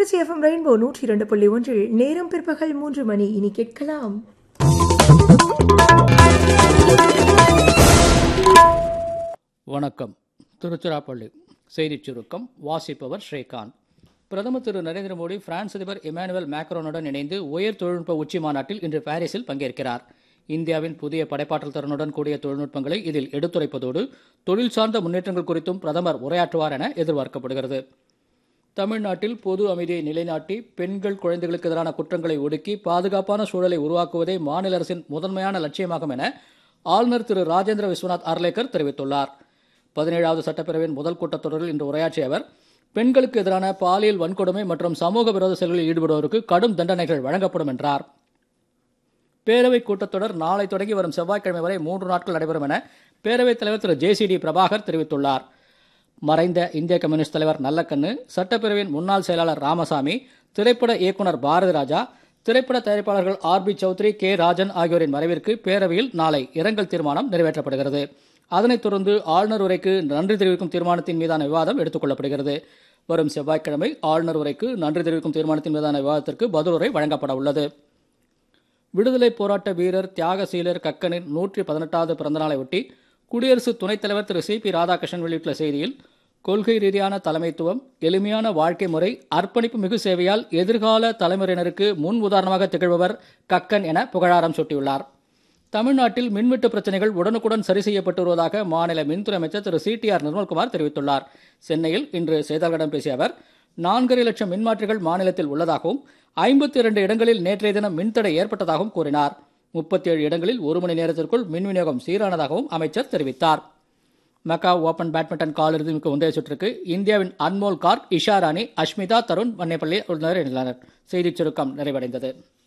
Trichy FM rainbow நூற்றி இரண்டு புள்ளி ஒன்றில் நேரம் பிற்பகல் மூன்று மணி இனி கேட்கலாம் வணக்கம் திருச்சிராப்பள்ளி செய்திச் சுருக்கம் வாசிப்பவர் ஸ்ரீகாந்த் பிரதமர் திரு நரேந்திர மோடி பிரான்ஸ் அதிபர் இமானுவேல் மேக்ரோனுடன் இணைந்து உயர் தொழில்நுட்ப உச்சி மாநாட்டில் இன்று பாரிஸில் பங்கேற்கிறார் இந்தியாவின் புதிய படைப்பாற்றல் திறனுடன் கூடிய தொழில்நுட்பங்களை இதில் எடுத்துரைப்பதோடு தொழில் சார்ந்த முன்னேற்றங்கள் குறித்தும் பிரதமர் உரையாற்றுவார் என எதிர்பார்க்கப்படுகிறது தமிழ்நாட்டில் பொது அமைதியை நிலைநாட்டி பெண்கள் குழந்தைகளுக்கு எதிரான குற்றங்களை ஒடுக்கி பாதுகாப்பான சூழலை உருவாக்குவதே மாநில அரசின் முதன்மையான லட்சியமாகும் என ஆளுநர் திரு ராஜேந்திர விஸ்வநாத் அர்லேக்கர் தெரிவித்துள்ளார் பதினேழாவது சட்டப்பேரவையின் முதல் கூட்டத்தொடரில் இன்று உரையாற்றிய அவர் பெண்களுக்கு எதிரான பாலியல் வன்கொடுமை மற்றும் சமூக விரோத செயல்களில் ஈடுபடுவோருக்கு கடும் தண்டனைகள் வழங்கப்படும் என்றார் பேரவைக் கூட்டத்தொடர் நாளை தொடங்கி வரும் செவ்வாய்க்கிழமை வரை மூன்று நாட்கள் நடைபெறும் என பேரவைத் தலைவர் Thiru J C D Prabhakar தெரிவித்துள்ளார் மறைந்த இந்திய கம்யூனிஸ்ட் தலைவர் நல்லக்கண்ணு சட்டப்பேரவையின் முன்னாள் செயலாளர் ராமசாமி திரைப்பட இயக்குனர் பாரதி ராஜா திரைப்பட தயாரிப்பாளர்கள் R B Choudhary K Rajan ஆகியோரின் மறைவிற்கு பேரவையில் நாளை இரங்கல் தீர்மானம் நிறைவேற்றப்படுகிறது அதனைத் தொடர்ந்து ஆளுநர் உரைக்கு நன்றி தெரிவிக்கும் தீர்மானத்தின் மீதான விவாதம் எடுத்துக் கொள்ளப்படுகிறது வரும் செவ்வாய்க்கிழமை ஆளுநர் உரைக்கு நன்றி தெரிவிக்கும் தீர்மானத்தின் மீதான விவாதத்திற்கு பதிலுரை வழங்கப்பட உள்ளது விடுதலை போராட்ட வீரர் தியாகசீலர் கக்கனின் நூற்றி பதினெட்டாவது பிறந்தநாளை ஒட்டி குடியரசு துணைத் தலைவர் திரு சி பி ராதாகிருஷ்ணன் வெளியிட்டுள்ள செய்தியில் கொள்கை ரீதியான தலைமைத்துவம் எளிமையான வாழ்க்கை முறை அர்ப்பணிப்பு மிகு சேவையால் எதிர்கால தலைமுறையினருக்கு முன் உதாரணமாக திகழ்பவர் கக்கன் என புகழாரம் சூட்டியுள்ளார் தமிழ்நாட்டில் மின்வெட்டு பிரச்சனைகள் உடனுக்குடன் சரி செய்யப்பட்டு வருவதாக மாநில மின்துறை அமைச்சர் Thiru C T R Nirmalkumar தெரிவித்துள்ளார் சென்னையில் இன்று செய்தியாளர்களிடம் பேசிய அவர் நான்கரை லட்சம் மின்மாற்றிகள் மாநிலத்தில் உள்ளதாகவும் ஐம்பத்தி இரண்டு இடங்களில் நேற்றைய தினம் மின்தடை ஏற்பட்டதாகவும் கூறினார் முப்பத்தி ஏழு இடங்களில் ஒரு மணி நேரத்திற்குள் மின் விநியோகம் சீரானதாகவும் அமைச்சர் தெரிவித்தார் மெக்கா ஓபன் பேட்மிண்டன் காலிறுதிக்கு முந்தைய சுற்றுக்கு இந்தியாவின் அன்மோல் கார்க் இஷா ராணி அஷ்மிதா தருண் வன்னைப்பள்ளி உள்ளனர் செய்திச் சுருக்கம் நிறைவடைந்தது